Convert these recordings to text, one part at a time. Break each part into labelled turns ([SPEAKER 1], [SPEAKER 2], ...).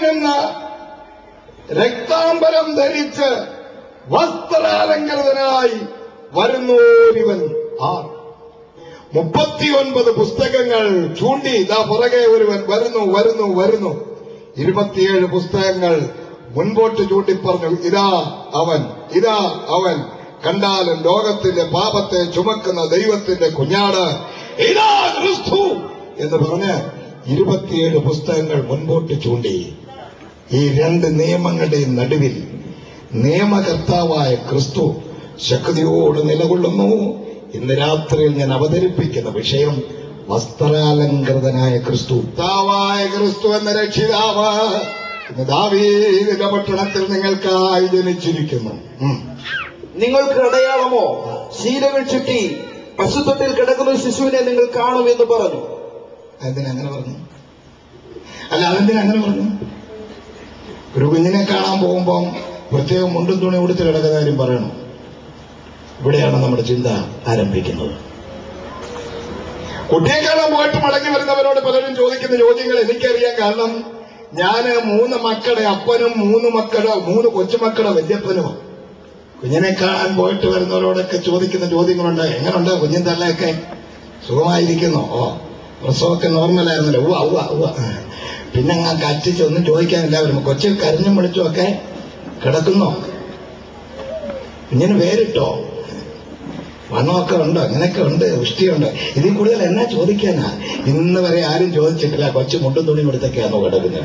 [SPEAKER 1] നിന്ന് രക്താംബരം ധരിച്ച് വസ്ത്രാലങ്കൃതനായി വരുന്നോരിവൻ ആർ മുപ്പത്തിയൊൻപത് പുസ്തകങ്ങൾ ചൂണ്ടി ഇതാ പുറകെ ഒരുവൻ വരുന്നു വരുന്നു വരുന്നു ഇരുപത്തിയേഴ് പുസ്തകങ്ങൾ മുൻപോട്ട് ചൂണ്ടി പറഞ്ഞു ഇതാ അവൻ ഇതാ അവൻ കണ്ടാലും ലോകത്തിന്റെ പാപത്തെ ചുമക്കുന്ന ദൈവത്തിന്റെ കുഞ്ഞാട് ഇതാ ക്രിസ്തു എന്ന് പറഞ്ഞ് ഇരുപത്തിയേഴ് പുസ്തകങ്ങൾ മുൻപോട്ട് ചൂണ്ടി ഈ രണ്ട് നിയമങ്ങളുടെയും നടുവിൽ നിയമകർത്താവായ ക്രിസ്തു ശക്തിയോട് നിലകൊള്ളുന്നു ഇന്ന് രാത്രിയിൽ ഞാൻ അവതരിപ്പിക്കുന്ന വിഷയം വസ്ത്രാലങ്കൃതനായ ക്രിസ്തു താവായ ക്രിസ്തു എന്ന രക്ഷിതാവ് ഇന്ന് ദാവീദിന്റെ പട്ടണത്തിൽ നിങ്ങൾക്കായി ജനിച്ചിരിക്കുന്നു ഉം.
[SPEAKER 2] നിങ്ങൾക്ക് അടയാളമോ ശീലകൾ ചുറ്റി പശുത്തൊട്ടിൽ കിടക്കുന്ന ഒരു ശിശുവിനെ നിങ്ങൾ കാണുമെന്ന് പറഞ്ഞു
[SPEAKER 1] അതെന്തിനങ്ങനെ പറഞ്ഞു അല്ല അതെന്തിനങ്ങനെ പറഞ്ഞു ഒരു കുഞ്ഞിനെ കാണാൻ പോകുമ്പം പ്രത്യേകം മുണ്ടും തുണി ഉടുത്ത് കിടക്കുന്ന കാര്യം പറയണം ഇവിടെയാണ് നമ്മുടെ ചിന്ത ആരംഭിക്കുന്നത് കുട്ടിയെ കാണാൻ പോയിട്ട് മടങ്ങി വരുന്നവരോട് പലരും ചോദിക്കുന്ന ചോദ്യങ്ങൾ എനിക്കറിയാം കാരണം ഞാന് മൂന്ന് മക്കളുടെ അപ്പനും മൂന്ന് മക്കളുടെ മൂന്ന് കൊച്ചുമക്കളുടെ വല്യപ്പനും കുഞ്ഞിനെ കാണാൻ പോയിട്ട് വരുന്നവരോടൊക്കെ ചോദിക്കുന്ന ചോദ്യങ്ങളുണ്ട് എങ്ങനെയുണ്ട് കുഞ്ഞിൻ തള്ളയൊക്കെ സുഖമായിരിക്കുന്നോ ഓ പ്രസവമൊക്കെ നോർമലായിരുന്നല്ലോ ഉവ്വ ഉവ്വ ഉവ്വ പിന്നെ അങ്ങ് കറ്റിച്ച് ഒന്നും ചോദിക്കാനില്ല വരുമ്പോ കൊച്ചിൽ കരഞ്ഞും വിളിച്ചും ഒക്കെ കിടക്കുന്നോ കുഞ്ഞിന് പേരിട്ടോ വണ്ണമൊക്കെ ഉണ്ടോ അങ്ങനെയൊക്കെ ഉണ്ട് വൃഷ്ടിയുണ്ട് ഇതിൽ കൂടുതൽ എന്നാ ചോദിക്കാനാ ഇന്ന് വരെ ആരും ചോദിച്ചിട്ടില്ല കൊച്ചു മുണ്ടും തുണി കൊടുത്തൊക്കെയാണോ കിടക്കുന്നത്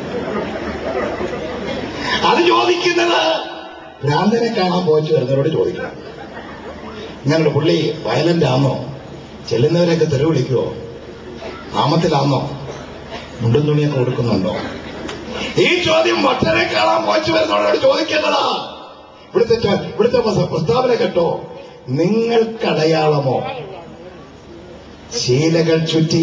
[SPEAKER 1] അത് ചോദിക്കുന്നത് ഭ്രാന്തനെ കാണാൻ പോയിട്ട് വരുന്നവരോട് ചോദിക്കണം ഇങ്ങനൊരു പുള്ളി വയലന്റ് ആണോ ചെല്ലുന്നവരെയൊക്കെ തെറി വിളിക്കുവോ നാമത്തിലാണോ മുണ്ടും തുണിയൊക്കെ കൊടുക്കുന്നുണ്ടോ ഈ ചോദ്യം ഒട്ടനെ കാണാൻ പോയിട്ട് വരുന്നവരോട് ചോദിക്കേണ്ടതാ ഇവിടുത്തെ ചോ- ഇവിടുത്തെ പ്രസ്ത- പ്രസ്താവന കേട്ടോ നിങ്ങൾക്കടയാളമോ ശീലകൾ ചുറ്റി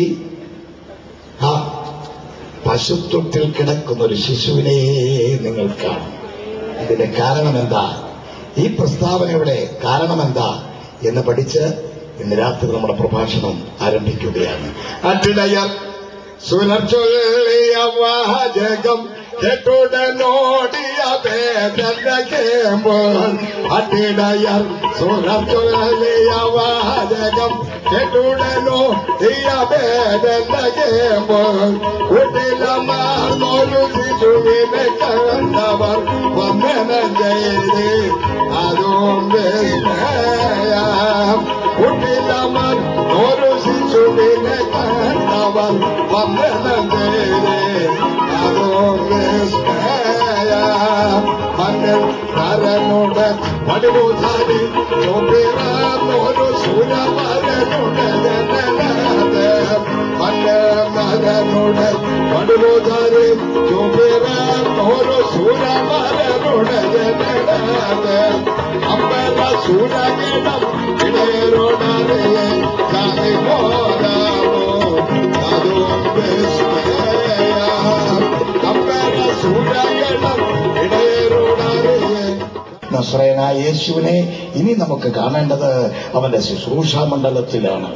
[SPEAKER 1] ആ പശുത്തൊട്ടിൽ കിടക്കുന്ന ഒരു ശിശുവിനെ നിങ്ങൾ കാണും ഇതിന്റെ കാരണം എന്താ ഈ പ്രസ്താവനയുടെ കാരണം എന്താ എന്ന് പഠിച്ച് ഇന്ന് രാത്രി നമ്മുടെ പ്രഭാഷണം ആരംഭിക്കുകയാണ് അട്ടിടയർ സുരക്ഷൊല്ലിയ വാചകം കെട്ടുടനോടിയ വേദനകേമ്പോൾ അട്ടിടയർ സുരക്ഷൊല്ലിയ വാചകം കെട്ടുടനോടിയ വേദനകേമ്പോൾ കുട്ടിലമാർന്നൊരു ശിശുവിനെ കണ്ടവർ വന്ദനം ചെയ്ത് അതും വിസ്മയം കുട്ടിലമർ ഒരു ശിശുവിനെ കണ്ടവർ വന്ദനം ചെയ്ത് അതും വിസ്മയം മണ്ണിൽ കരനുണ്ട് പടിമുതാരി ഒരു സുരവരനുണ്ട് ജനലത് മന്നമകനുടെ പടുമുതാരി ഒരു സുരവരനുടെ ജനലത് അമ്പല സുരകിടം ഇടയരോടറിയെ കാതി പോരാമോ അതും വിസ്മയം അമ്പല സുരകിടം ഇടയരോടറിയെ നസ്രയനായ യേശുവിനെ ഇനി നമുക്ക് കാണേണ്ടത് അവന്റെ ശുശ്രൂഷാ മണ്ഡലത്തിലാണ്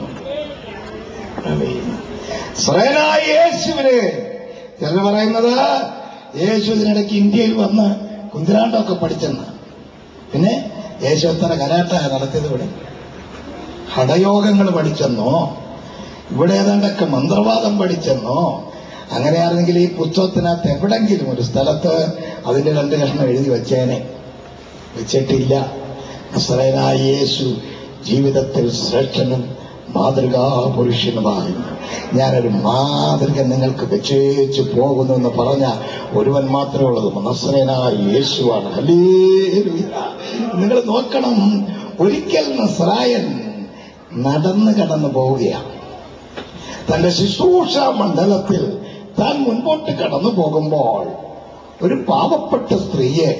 [SPEAKER 1] ആമേൻ. നസ്രയനായ യേശുവിന് ചിലർ പറയുന്നത് യേശു ഇതിനിടയ്ക്ക് ഇന്ത്യയിൽ വന്ന് കുന്തിരാണ്ടമൊക്കെ പഠിച്ചെന്ന് പിന്നെ യേശു എത്ര കരാട്ട നടത്തിയത് ഇവിടെ ഹഠയോഗങ്ങൾ പഠിച്ചെന്നോ ഇവിടെ ഏതാണ്ടൊക്കെ മന്ത്രവാദം പഠിച്ചെന്നോ അങ്ങനെയാണെങ്കിൽ ഈ പുസ്തകത്തിനകത്ത് എവിടെങ്കിലും ഒരു സ്ഥലത്ത് അതിന്റെ രണ്ട് കഷ്ണം എഴുതി വെച്ചേനെ വെച്ചിട്ടില്ല നസ്രയനായ യേശു ജീവിതത്തിൽ ശ്രേഷ്ഠനും മാതൃകാ പുരുഷനുമായിരുന്നു ഞാനൊരു മാതൃക നിങ്ങൾക്ക് വെച്ചേച്ച് പോകുന്നു എന്ന് പറഞ്ഞ ഒരുവൻ മാത്രമേ ഉള്ളത് നസ്രയനായ യേശുവാണ് ഹല്ലേലൂയ. നിങ്ങൾ നോക്കണം ഒരിക്കൽ നസ്രായൻ നടന്ന് കടന്നു പോവുകയാണ് തന്റെ ശുശ്രൂഷ മണ്ഡലത്തിൽ താൻ മുൻപോട്ട് കടന്നു പോകുമ്പോൾ ഒരു പാവപ്പെട്ട സ്ത്രീയെ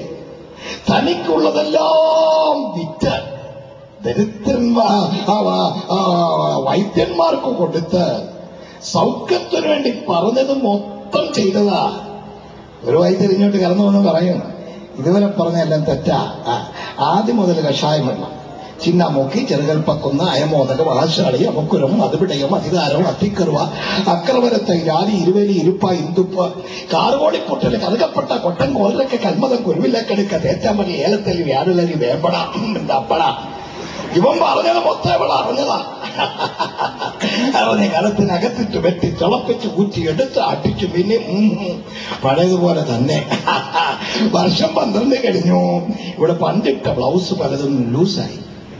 [SPEAKER 1] തനിക്കുള്ളതെല്ലാം വിറ്റ് ദരിദ്രന്മാ ആ, ആ, വൈദ്യന്മാർക്ക് കൊടുത്ത് സൗഖ്യത്തിനു വേണ്ടി പറഞ്ഞത് മൊത്തം ചെയ്തതാ ഒരു വൈദ്യർ ഇങ്ങോട്ട് കടന്നു വന്ന് പറയും ഇതുവരെ പറഞ്ഞെല്ലാം തെറ്റാ ആ, ആദ്യം മുതൽ കഷായം വെള്ളം ചിന്നമുക്കി ചെറുകൽപ്പക്കുന്ന അയമോദകം ആശാളി അമുക്കുരം അതുപിടയം അധികാരം അത്തിക്കറുവ അക്രമരത്തെ ജാതി ഇരുവേലി ഇരുപ്പ ഇന്തുപ്പ് കാറുകോളിപ്പൊട്ടല് കറുകപ്പെട്ട കൊട്ടൻ കോലൊക്കെ കൽമതം കുരുവിലക്കെടുക്ക തേറ്റാമണി ഏലത്തലി വ്യാടുലരി വേമ്പട അപ്പട ഇവൻ പറഞ്ഞത് മൊത്തം ഇവൾ അറിഞ്ഞതാ അറിഞ്ഞ കലത്തിനകത്തിട്ട് വെട്ടി തിളപ്പിച്ച് ഊറ്റി എടുത്ത് അടിച്ചു പിന്നെ ഉം ഉം പഴയതുപോലെ തന്നെ വർഷം പന്ത്രണ്ട് കഴിഞ്ഞു ഇവിടെ പണ്ടിട്ട ബ്ലൗസ് പലതും ലൂസായി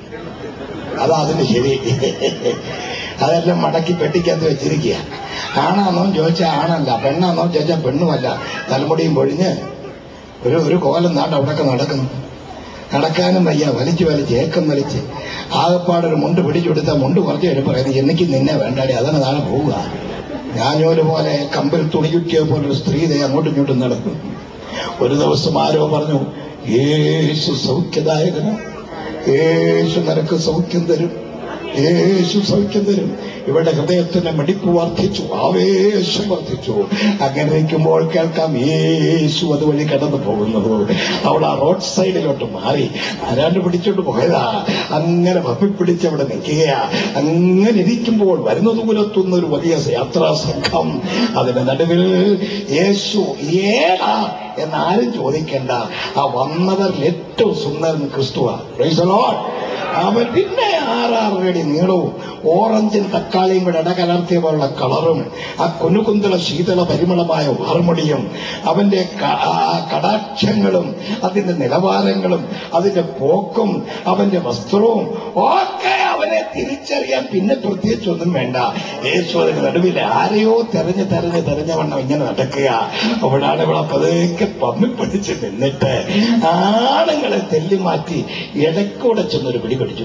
[SPEAKER 1] അതാ അതിന് ശരി അതെല്ലാം മടക്കി പെട്ടിക്കകത്ത് വെച്ചിരിക്കുക ആണാന്നോ ചോദിച്ചാൽ ആണല്ല പെണ്ണാന്നോ ചോദിച്ചാൽ പെണ്ണുമല്ല തലമുടിയും പൊഴിഞ്ഞ് ഒരു ഒരു കോലം നാട്ട് അവിടെയൊക്കെ നടക്കുന്നു നടക്കാനും വയ്യ വലിച്ചു വലിച്ച് ഏക്കം വലിച്ച് ആകപ്പാടൊരു മുണ്ട് പിടിച്ചു കൊടുത്താൽ മുണ്ട് കുറച്ച് പേര് പറയുന്നത് എനിക്ക് നിന്നെ വേണ്ടാടി അതാണ് നാളെ പോവുക ഞാനൊരു പോലെ കമ്പിൽ തുണി ചുറ്റിയ പോലെ ഒരു സ്ത്രീ ദേ അങ്ങോട്ടും ഇങ്ങോട്ടും നടക്കും ഒരു ദിവസം ആരോ പറഞ്ഞു യേശു സൗഖ്യദായകന് യേശു നിനക്ക് സൗഖ്യം തരും യേശു സൗഖ്യം തരും ഇവരുടെ ഹൃദയത്തിന്റെ മിടിപ്പ് വർദ്ധിച്ചു ആവേശം വർദ്ധിച്ചു അങ്ങനെ നിൽക്കുമ്പോൾ കേൾക്കാം യേശു അതുവഴി കടന്നു പോകുന്നത് അവൾ ആ റോഡ് സൈഡിലോട്ട് മാറി ആരാണ്ട് പിടിച്ചോണ്ട് പോയതാ അങ്ങനെ ഭപ്പി പിടിച്ച് അവിടെ നിൽക്കുകയാ അങ്ങനെ ഇരിക്കുമ്പോൾ വരുന്ന ദൂരത്തുന്ന ഒരു വലിയ യാത്രാ സംഘം അതിന്റെ നടുവിൽ യേശു ഏടാ എന്നാരും ചോദിക്കേണ്ട ആ വന്നവരിൽ ഏറ്റവും സുന്ദരൻ ക്രിസ്തുവാ Praise the Lord. അവൻ പിന്നെ ആറാറടി നീളവും ഓറഞ്ചും തക്കാളിയും കൂടെ ഇടകലർത്തിയ പോലുള്ള കളറും ആ കുനുകുന്തള ശീതള പരിമളമായ വാർമുടിയും അവന്റെ ക- ആ കടാക്ഷങ്ങളും അതിന്റെ നിലവാരങ്ങളും അതിന്റെ പോക്കും അവന്റെ വസ്ത്രവും ഒക്കെ അവനെ തിരിച്ചറിയാൻ പിന്നെ പ്രത്യേകിച്ച് ഒന്നും വേണ്ട യേശു അതിന് നടുവിൽ ആരെയോ തെരഞ്ഞ് തെരഞ്ഞ് തെരഞ്ഞ വണ്ണം ഇങ്ങനെ നടക്കുക അവിടാണ് ഇവിടെ പതുക്കെ പമ്മി പിടിച്ച് നിന്നിട്ട് ആണുങ്ങളെ തെല്ലി മാറ്റി ഇടയ്ക്കൂടെ ചെന്നൊരു പിടി പിടിച്ചു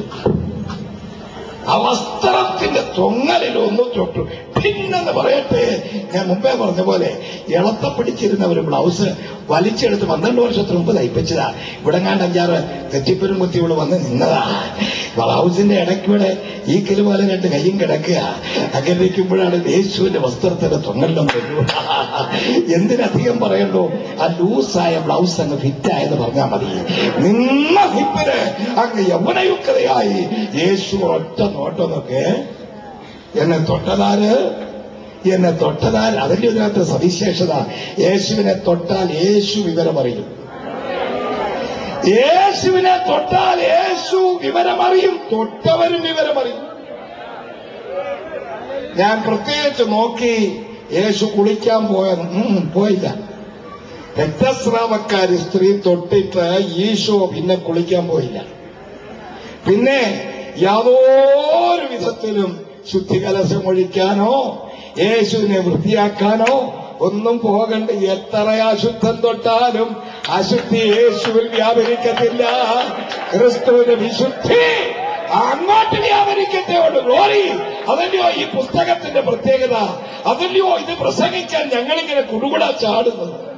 [SPEAKER 1] ആ വസ്ത്രത്തിന്റെ തൊങ്ങലിൽ ഒന്ന് തൊട്ടു പിന്നെന്ന് പറയട്ടെ ഞാൻ മുമ്പേ പറഞ്ഞ പോലെ ഇളത്ത പിടിച്ചിരുന്ന ഒരു ബ്ലൗസ് വലിച്ചെടുത്ത് പന്ത്രണ്ട് വർഷത്തിന് മുമ്പ് തയ്പ്പിച്ചതാ ഇവിടെ കണ്ട് അഞ്ചാറ് തെറ്റിപ്പരും കുത്തി ഇവിടെ വന്ന് നിന്നതാ ബ്ലൗസിന്റെ ഇടയ്ക്കൂടെ ഈ കിലു പോലെ രണ്ട് കൈയും കിടക്കുക അങ്ങനെ ഇരിക്കുമ്പോഴാണ് യേശുവിന്റെ വസ്ത്രത്തിന്റെ തൊങ്ങലിലും തൊട്ടു എന്തിനധികം പറയണ്ടോ ആ ലൂസായ ബ്ലൗസ് അങ്ങ് ഫിറ്റായെന്ന് പറഞ്ഞാൽ മതി നിന്ന ഹിപ്പിന് അങ്ങ് യൗവനയുക്തതയായി യേശു ഒറ്റ നോട്ടം നോക്കെ എന്നെ തൊട്ടതാര് എന്നെ തൊട്ടതാൽ അതിന്റെ ഇതിനകത്ത് സവിശേഷത യേശുവിനെ തൊട്ടാൽ യേശു വിവരമറിയും യേശുവിനെ തൊട്ടാൽ യേശു വിവരമറിയും തൊട്ടവരും വിവരമറിയും ഞാൻ പ്രത്യേകിച്ച് നോക്കി യേശു കുളിക്കാൻ പോയ ഉം, പോയില്ല രക്തസ്രാവക്കാരി സ്ത്രീ തൊട്ടിട്ട് ഈശോ പിന്നെ കുളിക്കാൻ പോയില്ല പിന്നെ യാതൊരു വിധത്തിലും ശുദ്ധികലശം ഒഴിക്കാനോ യേശുവിനെ വൃത്തിയാക്കാനോ ഒന്നും പോകണ്ട എത്ര അശുദ്ധം തൊട്ടാലും അശുദ്ധി യേശുവിൽ വ്യാപരിക്കത്തില്ല ക്രിസ്തുവിന് വിശുദ്ധി അങ്ങോട്ട് വ്യാപരിക്കത്തേ ഉള്ളൂ ഗ്ലോറി അതല്ലയോ ഈ പുസ്തകത്തിന്റെ പ്രത്യേകത അതല്ലയോ ഇത് പ്രസംഗിക്കാൻ ഞങ്ങളിങ്ങനെ കുടുകുട ചാടുന്നത്